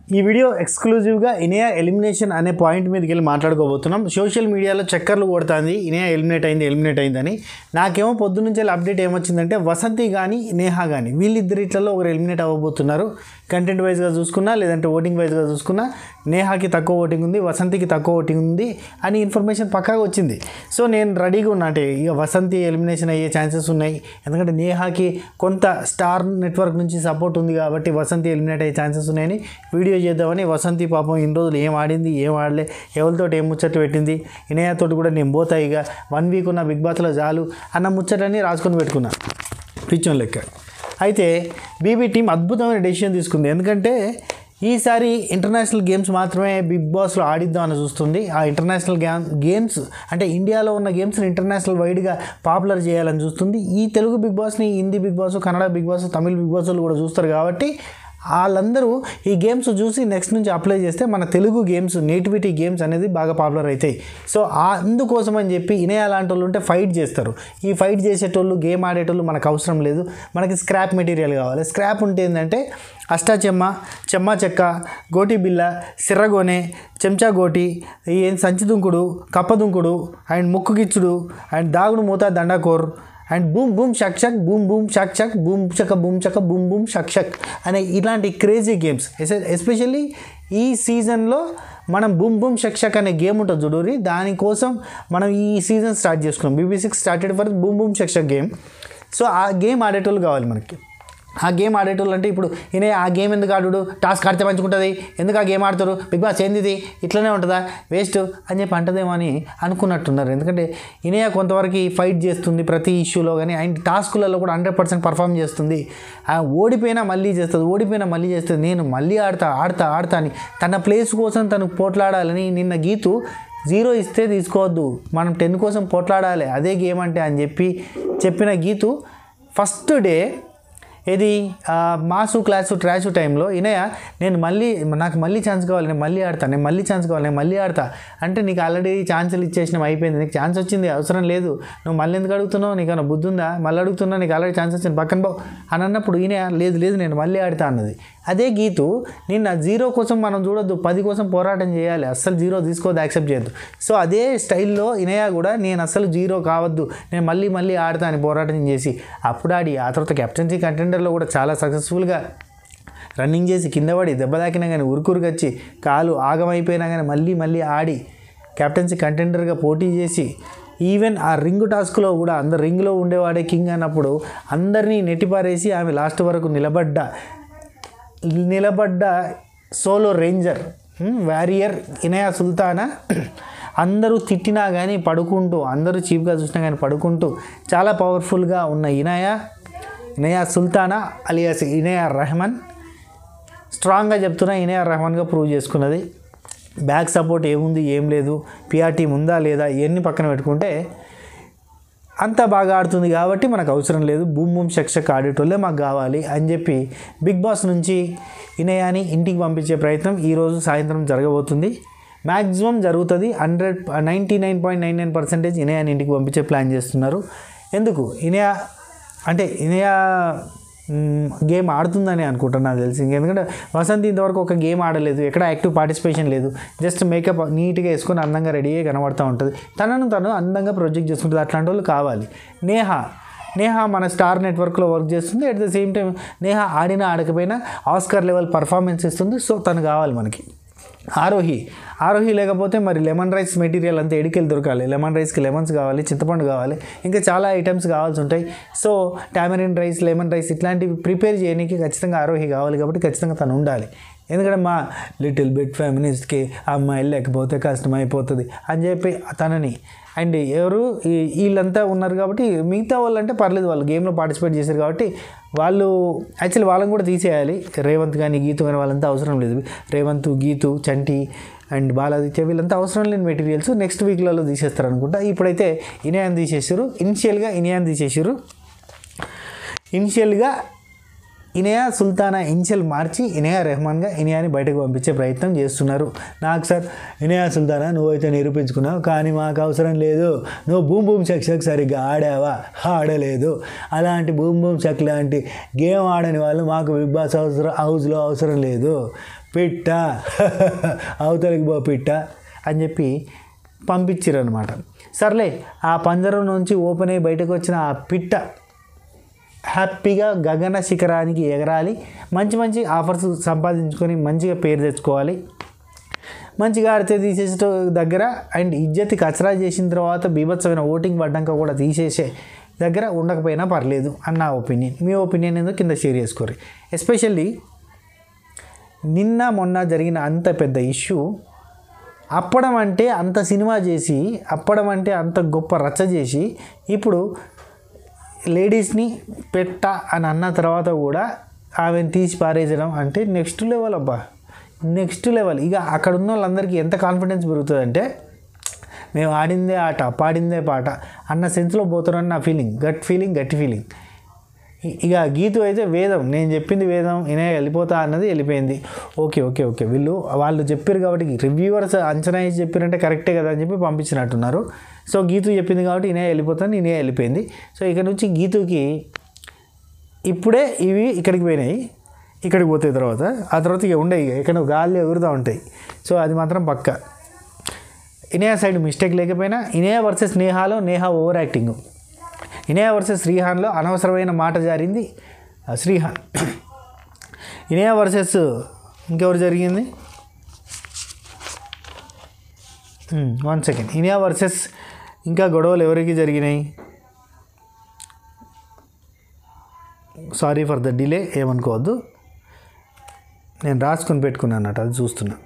ఈ వీడియో ఎక్స్క్లూజివ్గా ఇనియా ఎలిమినేషన్ అనే పాయింట్ మీదకి వెళ్ళి మాట్లాడుకోబోతున్నాం సోషల్ మీడియాలో చక్కర్లు కొడుతుంది ఇనియా ఎలిమినేట్ అయింది ఎలిమినేట్ అయిందని నాకేమో పొద్దు నుంచి అప్డేట్ ఏమొచ్చిందంటే వసంతి కానీ నేహా కానీ వీళ్ళిద్దరిట్లలో ఒకరు ఎలిమినేట్ అవ్వబోతున్నారు కంటెంట్ వైజ్గా చూసుకున్నా లేదంటే ఓటింగ్ వైజ్గా చూసుకున్నా నేహాకి తక్కువ ఓటింగ్ ఉంది వసంతికి తక్కువ ఓటింగ్ ఉంది అని ఇన్ఫర్మేషన్ పక్కాగా వచ్చింది సో నేను రెడీగా ఉన్నా అంటే ఇక వసంతి ఎలిమినేషన్ అయ్యే ఛాన్సెస్ ఉన్నాయి ఎందుకంటే నేహాకి కొంత స్టార్ నెట్వర్క్ నుంచి సపోర్ట్ ఉంది కాబట్టి వసంతి ఎలిమినేట్ అయ్యే ఛాన్సెస్ ఉన్నాయని వీడియో చేద్దామని వసంతి పాపం ఇన్ని రోజులు ఏం ఆడింది ఏం ఆడలే ఎవరితో ఏం ముచ్చట్లు పెట్టింది ఇనయతోటి కూడా నేను పోతా ఇక వన్ వీక్ ఉన్న బిగ్ బాస్లో చాలు అన్న ముచ్చటని రాసుకొని పెట్టుకున్నా పిచ్చోన్ లెక్క అయితే బీబీ టీం అద్భుతమైన డెసిషన్ తీసుకుంది ఎందుకంటే ఈసారి ఇంటర్నేషనల్ గేమ్స్ మాత్రమే బిగ్ బాస్లో ఆడిద్దామని చూస్తుంది ఆ ఇంటర్నేషనల్ గేమ్ గేమ్స్ అంటే ఇండియాలో ఉన్న గేమ్స్ని ఇంటర్నేషనల్ వైడ్గా పాపులర్ చేయాలని చూస్తుంది ఈ తెలుగు బిగ్ బాస్ని Hindi Bigg Boss Kannada Bigg Boss తమిళ బిగ్ బాస్ కూడా చూస్తారు కాబట్టి వాళ్ళందరూ ఈ గేమ్స్ చూసి నెక్స్ట్ నుంచి అప్లై చేస్తే మన తెలుగు గేమ్స్ నేటివిటీ గేమ్స్ అనేది బాగా పాపులర్ అవుతాయి సో ఆ అందుకోసం అని చెప్పి ఇనయ లాంటి వాళ్ళు ఉంటే ఫైట్ చేస్తారు ఈ ఫైట్ చేసేటోళ్ళు గేమ్ ఆడేటోళ్ళు మనకు అవసరం లేదు మనకి స్క్రాప్ మెటీరియల్ కావాలి స్క్రాప్ ఉంటే ఏంటంటే అష్టాచెమ్మ చెమ్మ చెక్క గోటి బిల్ల సిర్రగోనె చెంచా గోటి ఏం సంచి దుంకుడు కప్ప దుంకుడు అండ్ ముక్కు గిచ్చుడు అండ్ దాగుడు మూత దండాకోర్ and boom boom shak shak boom boom shak shak boom చక బూమ్ చక బూమ్ బూమ్ షక్ షక్ అనే ఇలాంటి క్రేజీ గేమ్స్ ఎస్పెషల్లీ ఈ సీజన్లో మనం బూమ్ బూమ్ షక్ షక్ అనే గేమ్ ఉంటుంది చూడూరి దానికోసం మనం ఈ సీజన్ స్టార్ట్ చేసుకున్నాం BB six started for boom boom shak shak game so ఆ గేమ్ ఆడేటోళ్ళు కావాలి మనకి ఆ గేమ్ ఆడేటోళ్ళు అంటే ఇప్పుడు ఈయన ఆ గేమ్ ఎందుకు ఆడు టాస్క్ ఆడితే మంచుకుంటుంది ఎందుకు ఆ గేమ్ ఆడతారు బిగ్ బాస్ ఏంది ఇది ఇట్లనే ఉంటుందా వేస్ట్ అని చెప్పి అంటదేమో అని అనుకున్నట్టున్నారు ఎందుకంటే ఈయన కొంతవరకు ఫైట్ చేస్తుంది ప్రతి ఇష్యూలో కానీ ఆయన టాస్కులలో కూడా హండ్రెడ్ పర్సెంట్ పర్ఫామ్ చేస్తుంది ఆ ఓడిపోయినా మళ్ళీ చేస్తుంది ఓడిపోయినా మళ్ళీ చేస్తుంది నేను మళ్ళీ ఆడతా ఆడతా ఆడతా అని తన ప్లేస్ కోసం తను పోట్లాడాలని నిన్న గీతు జీరో ఇస్తే తీసుకోవద్దు మనం టెన్ కోసం పోట్లాడాలి అదే గేమ్ అంటే అని చెప్పి చెప్పిన గీతు ఫస్ట్ డే ఇది ఆ, మాసు క్లాసు ట్రాషు టైంలో ఇనయ నేను మళ్ళీ నాకు మళ్ళీ ఛాన్స్ కావాలి నేను మళ్ళీ ఆడతా నేను మళ్ళీ ఛాన్స్ కావాలి నేను మళ్ళీ ఆడతా అంటే నీకు ఆల్రెడీ ఛాన్సులు ఇచ్చేసినాం అయిపోయింది నీకు ఛాన్స్ వచ్చింది అవసరం లేదు నువ్వు మళ్ళీ ఎందుకు అడుగుతున్నావు నీకు ఏమైనా బుద్ధి ఉందా మళ్ళీ అడుగుతున్నా నీకు ఆల్రెడీ ఛాన్స్ వచ్చింది పక్కన బావు అని అన్నప్పుడు ఈయన లేదు లేదు నేను మళ్ళీ ఆడతా అన్నది అదే గీతు నిన్న జీరో కోసం మనం చూడొద్దు పది కోసం పోరాటం చేయాలి అస్సలు జీరో తీసుకోవద్దు యాక్సెప్ట్ చేయొద్దు సో అదే స్టైల్లో ఇనయ కూడా నేను అస్సలు జీరో కావద్దు నేను మళ్ళీ మళ్ళీ ఆడతా అని పోరాటం చేసి అప్పుడు ఆడి ఆ తర్వాత కెప్టెన్సీ కంటెండర్లో కూడా చాలా సక్సెస్ఫుల్గా రన్నింగ్ చేసి కింద పడి దెబ్బ తాకినా కానీ ఉరుకురుకు వచ్చి కాలు ఆగమైపోయినా కానీ మళ్ళీ మళ్ళీ ఆడి కెప్టెన్సీ కంటెండర్గా పోటీ చేసి ఈవెన్ ఆ రింగ్ టాస్క్లో కూడా అందరు రింగ్లో ఉండేవాడే కింగ్ అన్నప్పుడు అందరినీ నెట్టిపారేసి ఆమె లాస్ట్ వరకు నిలబడ్డ నిలబడ్డ solo ranger warrior Inaya Sultana అందరూ తిట్టినా కానీ పడుకుంటూ అందరూ చీప్గా చూసినా కానీ పడుకుంటూ చాలా పవర్ఫుల్గా ఉన్న ఇనయ ఇనయా సుల్తానా అలియాస్ ఇనయా రెహమాన్ స్ట్రాంగ్గా చెప్తున్నా ఇనయా రెహమాన్గా ప్రూవ్ చేసుకున్నది బ్యాక్ సపోర్ట్ ఏముంది ఏం లేదు పిఆర్ టీం ఉందా లేదా ఇవన్నీ పక్కన పెట్టుకుంటే అంత బాగా ఆడుతుంది కాబట్టి మనకు అవసరం లేదు బూమ్ బూమ్ షక్ ఆడేటోళ్ళే మాకు కావాలి అని చెప్పి బిగ్ బాస్ నుంచి ఇనయాని ఇంటికి పంపించే ప్రయత్నం ఈరోజు సాయంత్రం జరగబోతుంది మ్యాక్సిమం జరుగుతుంది hundred ninety nine point nine nine percentage ఇనయాని ఇంటికి పంపించే ప్లాన్ చేస్తున్నారు ఎందుకు ఇనయా అంటే ఇనయా మ్, గేమ్ ఆడుతుందని అనుకుంటాను నాకు తెలిసి ఎందుకంటే వసంతి ఇంతవరకు ఒక గేమ్ ఆడలేదు ఎక్కడ యాక్టివ్ పార్టిసిపేషన్ లేదు జస్ట్ మేకప్ నీట్గా వేసుకొని అందంగా రెడీ అయ్యి కనబడుతూ ఉంటుంది తనను తను అందంగా ప్రొజెక్ట్ చేసుకుంటుంది అట్లాంటి వాళ్ళు కావాలి నేహ నేహ మన స్టార్ నెట్వర్క్లో వర్క్ చేస్తుంది at the same time Neha ఆడినా ఆడకపోయినా ఆస్కర్ లెవెల్ పర్ఫార్మెన్స్ ఇస్తుంది సో తను కావాలి మనకి ఆరోహి ఆరోహి లేకపోతే మరి లెమన్ రైస్ మెటీరియల్ అంతా ఎడికెళ్ళి దొరకాలి లెమన్ రైస్కి లెమన్స్ కావాలి చింతపండు కావాలి ఇంకా చాలా ఐటమ్స్ కావాల్సి ఉంటాయి so tamarind rice lemon rice ఇట్లాంటివి ప్రిపేర్ చేయడానికి ఖచ్చితంగా ఆరోహి కావాలి కాబట్టి ఖచ్చితంగా తను ఉండాలి ఎందుకంటే మా లిటిల్ బిట్ ఫెమినిస్ట్కి అమ్మాయిలు లేకపోతే కష్టమైపోతుంది అని చెప్పి తనని అండ్ ఎవరు ఈ- వీళ్ళంతా ఉన్నారు కాబట్టి మిగతా వాళ్ళు అంటే పర్లేదు వాళ్ళు గేమ్లో పార్టిసిపేట్ చేశారు కాబట్టి వాళ్ళు యాక్చువల్లీ వాళ్ళని కూడా తీసేయాలి రేవంత్ కానీ గీతు కానీ వాళ్ళంతా అవసరం లేదు రేవంత్ గీతు చంటి అండ్ బాలాదిత్య వీళ్ళంతా అవసరం లేని మెటీరియల్స్ నెక్స్ట్ వీక్లలో తీసేస్తారు అనుకుంటా ఇప్పుడైతే ఇనియాన్ తీసేసారు ఇనిషియల్గా ఇనియాన్ తీసేసారు ఇనిషియల్గా ఇనయా సుల్తానా ఇన్షియల్ మార్చి ఇనయా రెహమాన్గా ఇనయాని బయటకు పంపించే ప్రయత్నం చేస్తున్నారు నాకు సార్ ఇనయా సుల్తానా నువ్వైతే నిరూపించుకున్నావు కానీ మాకు అవసరం లేదు నువ్వు బూమ్ బూమ్ షక్ షక్ సరిగ్గా ఆడావా ఆడలేదు అలాంటి బూమ్ బూమ్ షక్ లాంటి గేమ్ ఆడని వాళ్ళు మాకు బిగ్ బాస్ అవసరం హౌస్లో అవసరం లేదు పిట్ట అవతలికి పో పిట్ట అని చెప్పి పంపించారు అనమాట సర్లే ఆ పంజరం నుంచి ఓపెన్ అయ్యి బయటకు వచ్చిన ఆ పిట్ట హ్యాపీగా గగన శిఖరానికి ఎగరాలి మంచి మంచి ఆఫర్స్ సంపాదించుకొని మంచిగా పేరు తెచ్చుకోవాలి మంచిగా ఆడితే తీసేసే దగ్గర అండ్ ఇజ్జతి కచరా చేసిన తర్వాత బీభత్సమైన ఓటింగ్ పడ్డాక కూడా తీసేసే దగ్గర ఉండకపోయినా పర్లేదు అన్న నా ఒపీనియన్ మీ ఒపీనియన్ ఏదో కింద షేర్ చేసుకోరు ఎస్పెషల్లీ నిన్న మొన్న జరిగిన అంత పెద్ద ఇష్యూ అప్పడం అంటే అంత సినిమా చేసి అప్పడం అంటే అంత గొప్ప రచ్చ చేసి ఇప్పుడు లేడీస్ని పెట్ట అని అన్న తర్వాత కూడా ఆమెను తీసి పారేసడం అంటే నెక్స్ట్ లెవెల్ అబ్బా నెక్స్ట్ లెవెల్ ఇక అక్కడ ఉన్న వాళ్ళందరికీ ఎంత కాన్ఫిడెన్స్ పెరుగుతుందంటే మేము ఆడిందే ఆట పాడిందే పాట అన్న సెన్స్లో పోతున్నారని నా ఫీలింగ్ గట్ ఫీలింగ్ గట్టి ఫీలింగ్ ఇ- ఇక గీతు అయితే వేదం నేను చెప్పింది వేదం ఇనే వెళ్ళిపోతా అన్నది వెళ్ళిపోయింది ఓకే ఓకే ఓకే వీళ్ళు వాళ్ళు చెప్పారు కాబట్టి రివ్యూవర్స్ అంచనా వేసి చెప్పారంటే కరెక్టే కదా అని చెప్పి పంపించినట్టున్నారు సో గీతు చెప్పింది కాబట్టి ఇనే వెళ్ళిపోతాను ఇనే వెళ్ళిపోయింది సో ఇక నుంచి గీతుకి ఇప్పుడే ఇవి ఇక్కడికి పోయినాయి ఇక్కడికి పోతాయి తర్వాత ఆ తర్వాత ఇక ఉండవు ఇక ఇక్కడ గాలి ఎగురుతూ ఉంటాయి సో అది మాత్రం పక్క ఇనేయా సైడ్ మిస్టేక్ లేకపోయినా ఇనేయా వర్సెస్ నేహాలో Neha over acting Inaya versus శ్రీహాన్లో అనవసరమైన మాట జారింది ఆ, శ్రీహాన్ ఇనేయా వర్సెస్ ఇంకెవరు జరిగింది వన్ సెకండ్ ఇనియా వర్సెస్ ఇంకా గొడవలు ఎవరికి జరిగినాయి సారీ ఫర్ ద డిలే ఏమనుకోవద్దు నేను రాసుకొని పెట్టుకున్నాను అన్నట్టు అది చూస్తున్నా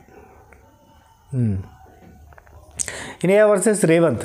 ఇనియా వర్సెస్ రేవంత్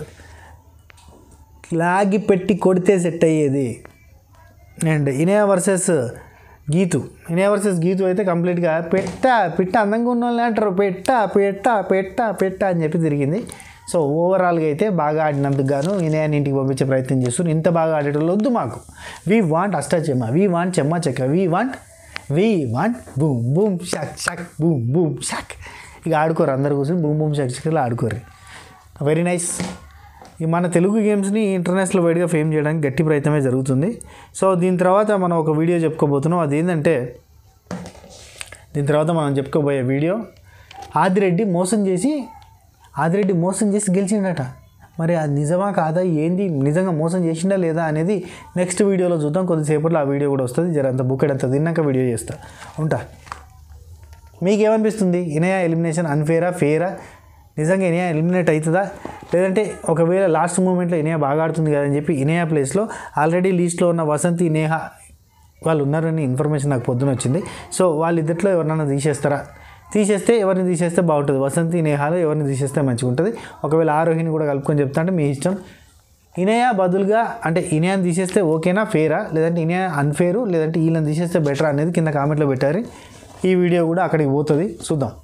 లాగి పెట్టి కొడితే సెట్ అయ్యేది and Inaya versus Geethu Inaya versus Geethu అయితే కంప్లీట్గా పెట్ట పిట్ట అందంగా ఉన్న వాళ్ళని అంటారు పెట్ట పెట్ట పెట్ట పెట్ట అని చెప్పి తిరిగింది సో ఓవరాల్గా అయితే బాగా ఆడినందుకు గాను ఇనియాని ఇంటికి పంపించే ప్రయత్నం చేస్తున్నారు ఇంత బాగా ఆడేటోళ్ళు వద్దు మాకు వీ వాంట్ అష్టాచెమ్మ వీ వాంట్ చెమ్మ చెక్క we want we want boom boom shak shak boom boom shak ఇక ఆడుకోరు అందరు కూర్చొని బూమ్ బూమ్ షక్ షక్లు ఆడుకోరు వెరీ నైస్ ఈ మన తెలుగు గేమ్స్ని ఇంటర్నేషనల్ వైడ్గా ఫేమ్ చేయడానికి గట్టి ప్రయత్నమే జరుగుతుంది సో దీని తర్వాత మనం ఒక వీడియో చెప్పుకోబోతున్నాం అదేంటంటే దీని తర్వాత మనం చెప్పుకోబోయే వీడియో ఆదిరెడ్డి మోసం చేసి ఆదిరెడ్డి మోసం చేసి గెలిచిండట మరి అది నిజమా కాదా ఏంది నిజంగా మోసం చేసిండా లేదా అనేది నెక్స్ట్ వీడియోలో చూద్దాం కొద్దిసేపట్లో ఆ వీడియో కూడా వస్తుంది జర అంత బుక్ అంత తిన్నాక వీడియో చేస్తా ఉంటా మీకేమనిపిస్తుంది ఇనయా ఎలిమినేషన్ అన్ఫేరా ఫేరా నిజంగా ఇనయా ఎలిమినేట్ అవుతుందా లేదంటే ఒకవేళ లాస్ట్ మూమెంట్లో ఇనయా బాగా ఆడుతుంది కదని చెప్పి ఇనయా ప్లేస్లో ఆల్రెడీ లీస్ట్లో ఉన్న వసంతి నేహ వాళ్ళు ఉన్నారని ఇన్ఫర్మేషన్ నాకు పొద్దున వచ్చింది సో వాళ్ళిద్దరిలో ఎవరినైనా తీసేస్తారా తీసేస్తే ఎవరిని తీసేస్తే బాగుంటుంది వసంతి నేహాలు ఎవరిని తీసేస్తే మంచిగా ఉంటుంది ఒకవేళ ఆరోహిని కూడా కలుపుకొని చెప్తా అంటే మీ ఇష్టం ఇనయా బదులుగా అంటే ఇనయాని తీసేస్తే ఓకేనా ఫేరా లేదంటే ఇనయా అన్ఫేరు లేదంటే వీళ్ళని తీసేస్తే బెటర్ అనేది కింద కామెంట్లో పెట్టారు ఈ వీడియో కూడా అక్కడికి పోతుంది చూద్దాం